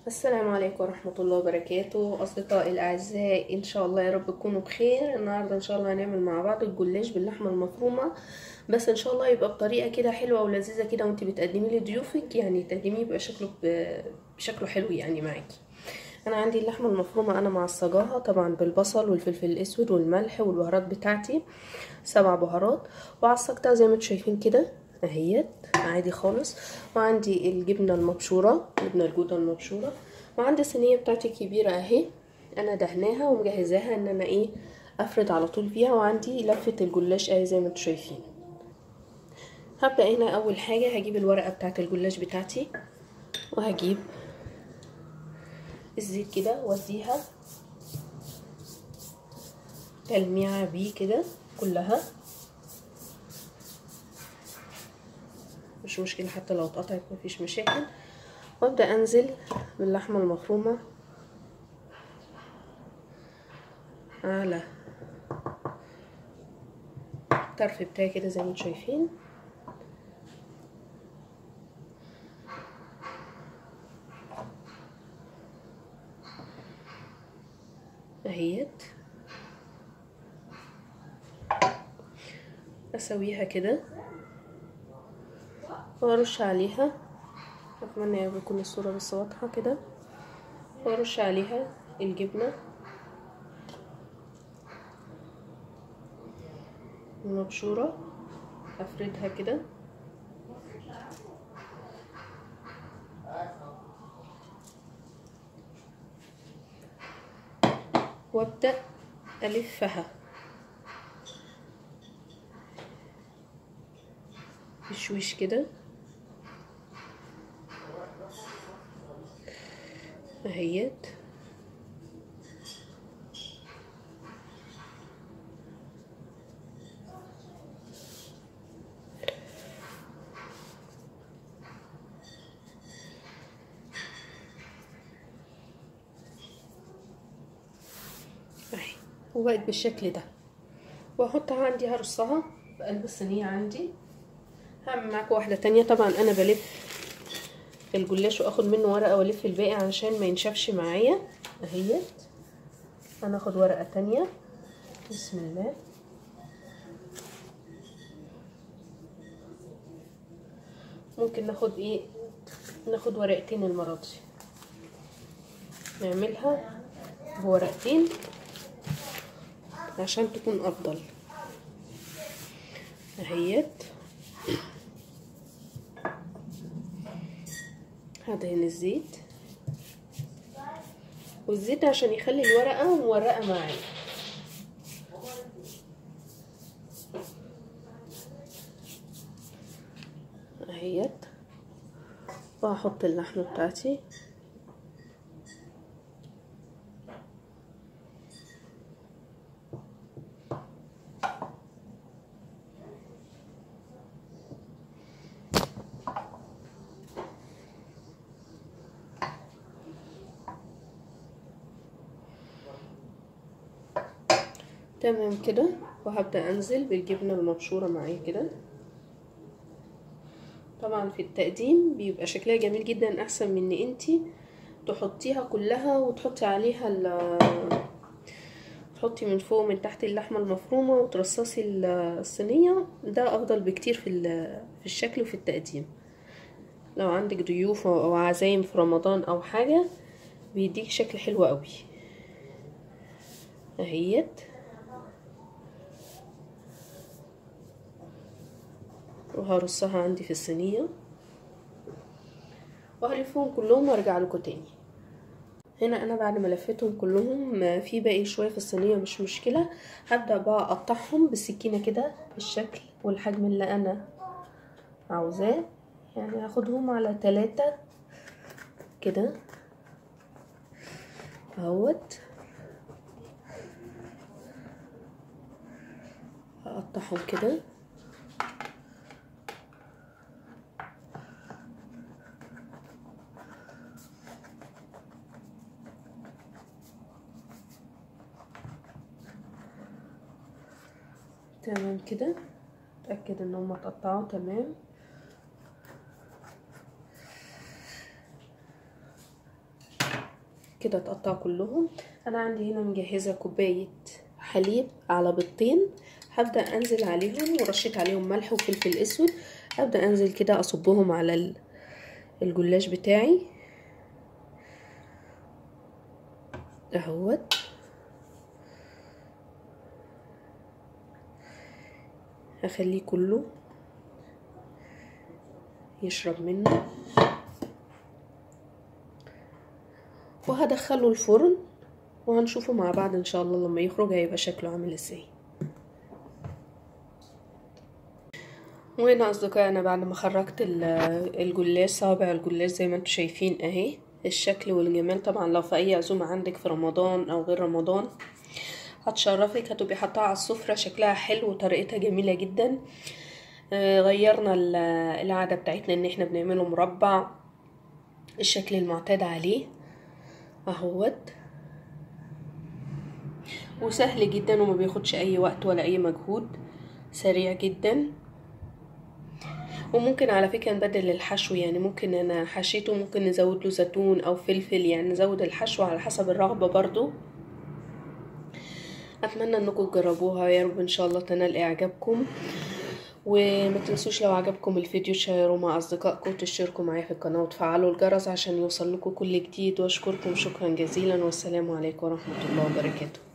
السلام عليكم ورحمة الله وبركاته أصدقائي الأعزاء إن شاء الله يا رب تكونوا بخير النهاردة إن شاء الله هنعمل مع بعض الجلاش باللحمة المفرومة بس إن شاء الله يبقى بطريقة كده حلوة ولذيذة كده وانت بتقدميه لضيوفك يعني تقدميه يبقى شكله ب... شكله حلو يعني معاكي أنا عندي اللحمة المفرومة أنا معصجاها طبعا بالبصل والفلفل الأسود والملح والبهارات بتاعتي سبع بهارات وعصجتها زي ما انتم شايفين كده اهيت عادي خالص وعندي الجبنة المبشورة جبنة الجودة المبشورة وعندي الصينية بتاعتي كبيرة اهي انا دهناها ومجهزاها ان انا ايه افرد على طول فيها وعندي لفة الجلاش اهي زي ما انتم شايفين هبدأ هنا اول حاجة هجيب الورقة بتاعت الجلاش بتاعتي وهجيب الزيت كده واديها تلميعة بيه كده كلها مش مشكلة حتى لو اتقطعت مفيش مشاكل وابدأ انزل باللحمة المفرومة على الطرف بتاعي كده زي ما انتم شايفين اهيت اسويها كده وارش عليها اتمنى يكون الصورة بس واضحة كده وارش عليها الجبنة المبشورة افردها كده وابدأ الفها بشويش كده اهيت اهي وبقت بالشكل ده واحطها عندي هرصها في قلب الصينيه عندي هعمل معاكم واحده تانية طبعا انا بلف الجلاش واخد منه ورقه والف الباقي علشان ما ينشفش معايا اهيت هناخد ورقه تانية بسم الله ممكن ناخد ايه ناخد ورقتين المره دي نعملها بورقتين عشان تكون افضل اهيت هدهن الزيت والزيت عشان يخلي الورقة مورقة معايا اهيت وهحط اللحمة بتاعتي تمام كده وهبدأ انزل بالجبنة المبشورة معايا كده طبعا في التقديم بيبقى شكلها جميل جدا احسن من ان انتي تحطيها كلها وتحطي عليها ال تحطي من فوق من تحت اللحمة المفرومة وترصصي الصينية ده افضل بكتير في في الشكل وفي التقديم لو عندك ضيوف او عزايم في رمضان او حاجة بيديك شكل حلو قوي اهيت وهرصها عندي في الصينية وهلفهم كلهم وارجع لكم تاني هنا انا بعد ما لفيتهم كلهم في باقي شوية في الصينية مش مشكلة هبدأ بقى اقطعهم بالسكينة كده بالشكل والحجم اللي انا عاوزاه يعني هاخدهم على تلاتة كده اهوت هقطعهم كده تمام كده اتاكد ان هم اتقطعوا تمام كده اتقطعوا كلهم انا عندي هنا مجهزه كوبايه حليب على بيضتين هبدا انزل عليهم ورشيت عليهم ملح وفلفل اسود هبدا انزل كده اصبهم على الجلاش بتاعي اهوت هخليه كله يشرب منه وهدخله الفرن وهنشوفه مع بعض ان شاء الله لما يخرج هيبقى شكله عامل ازاي وهنا اصدقائي انا بعد ما خرجت الجلاش صوابع الجلاش زي ما انتم شايفين اهي الشكل والجمال طبعا لو في اي عزومه عندك في رمضان او غير رمضان هتشرفك هتبقي حاطاها على السفره شكلها حلو وطريقتها جميله جدا غيرنا العاده بتاعتنا ان احنا بنعمله مربع الشكل المعتاد عليه اهوت وسهل جدا وما بياخدش اي وقت ولا اي مجهود سريع جدا وممكن على فكرة نبدل الحشو يعني ممكن انا حشيته ممكن نزود له زيتون او فلفل يعني نزود الحشو على حسب الرغبة برضو اتمنى انكم تجربوها يا رب ان شاء الله تنال اعجابكم وما تنسوش لو عجبكم الفيديو تشيروا مع اصدقائكم وتشتركوا معايا في القناه وتفعلوا الجرس عشان يوصل لكم كل جديد واشكركم شكرا جزيلا والسلام عليكم ورحمه الله وبركاته